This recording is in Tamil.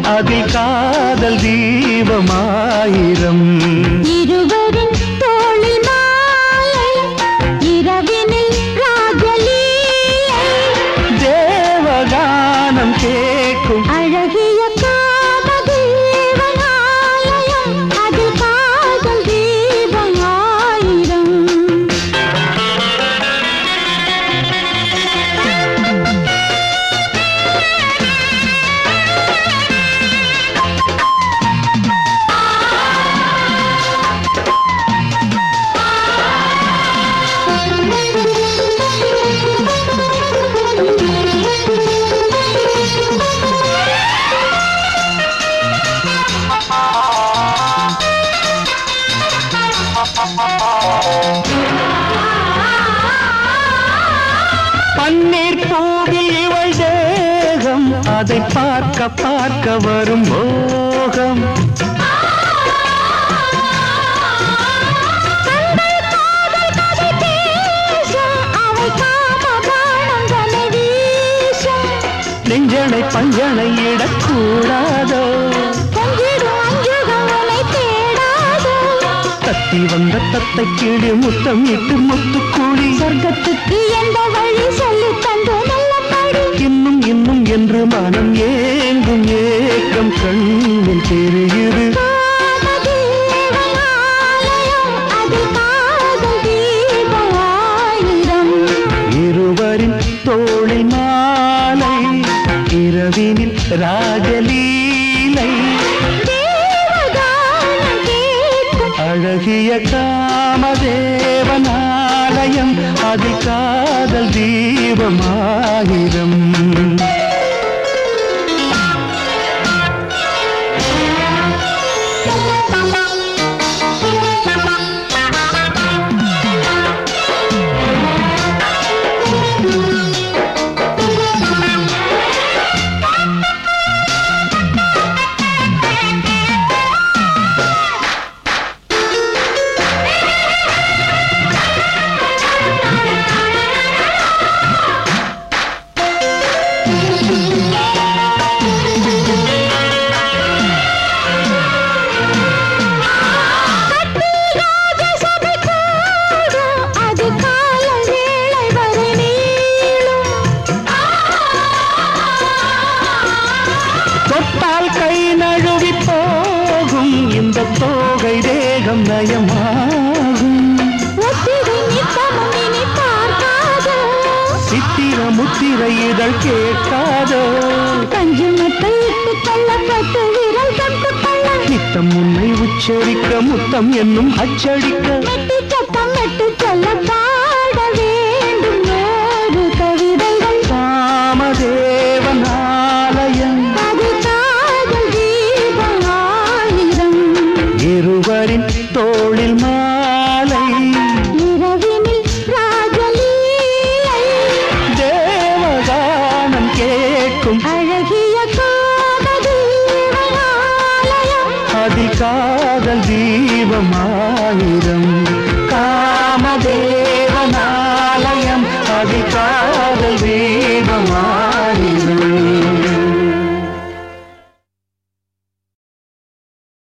அதில் காதல் தீபமாயிரம் இருவரின் தோளில் மாலை இரவினில் ராகலீலை தேவகானம் கேட்கும் அழகிய காமதேவனாலயம் அதில் காதல் தீபம் ஆயிரம் பன்னீர் பூவில் இவள் தேகம் அதை பார்க்க பார்க்க வரும் மோகம் அவை காமபானம் தலை வீசும் நெஞ்சனை பஞ்சனை இடக்கூடாதோ கொஞ்சிடும் அஞ்சுகம் உனை தேடாதோ தத்தி வந்த தத்தை கீழே முத்தம் இட்டு முத்துக்கூடி சொர்க்கத்துக்கு எந்த வழி சொல்லி தந்து நல்லபடி இன்னும் இன்னும் என்று மனம் ஏங்கும் ஏக்கம் கண்ணில் தெரியுது காமதேவனாலயம் அதில் காதல் தீபம் ஆயிரம் இருவரின் தோளில் மாலை இரவினில் ராகலீலை தேவகானம் கேட்கும் அழகிய காமதேவனாலயம் அது காதல் தீபமாயிரம் ராஜசபை கூடும், அது காலம் வேளை வரை நீளும். தொட்டால் கை நழுவி போகும் இந்த தோகை தேகம் நயமாகும் ஒத்திகை நித்தமும் இனி பார்க்காதோ. சித்திர முத்திர இதழ் கேட்காதோ பஞ்சு மெத்தை இட்டுக் கொள்ளப்பட்டு விரல் தொட்டுக் கொள்ள. நித்தம் உன்னை உச்சரிக்க முத்தம் என்னும் அச்சடிக்க மெட்டி சத்தம் மெட்டுச் சொல்ல பாட வேண்டும் நூறு கவிதைகள். காமதேவனாலயம் அது காதல் தீபம் ஆயிரம். இருவரின் தோளில் மாலை இரவினில் ராகலீலை தேவகானம் கேட்கும் அழகிய காமதேவனாலயம் அதில் காதல் தீபமாயிரம் காமதேவனாலயம் அதில்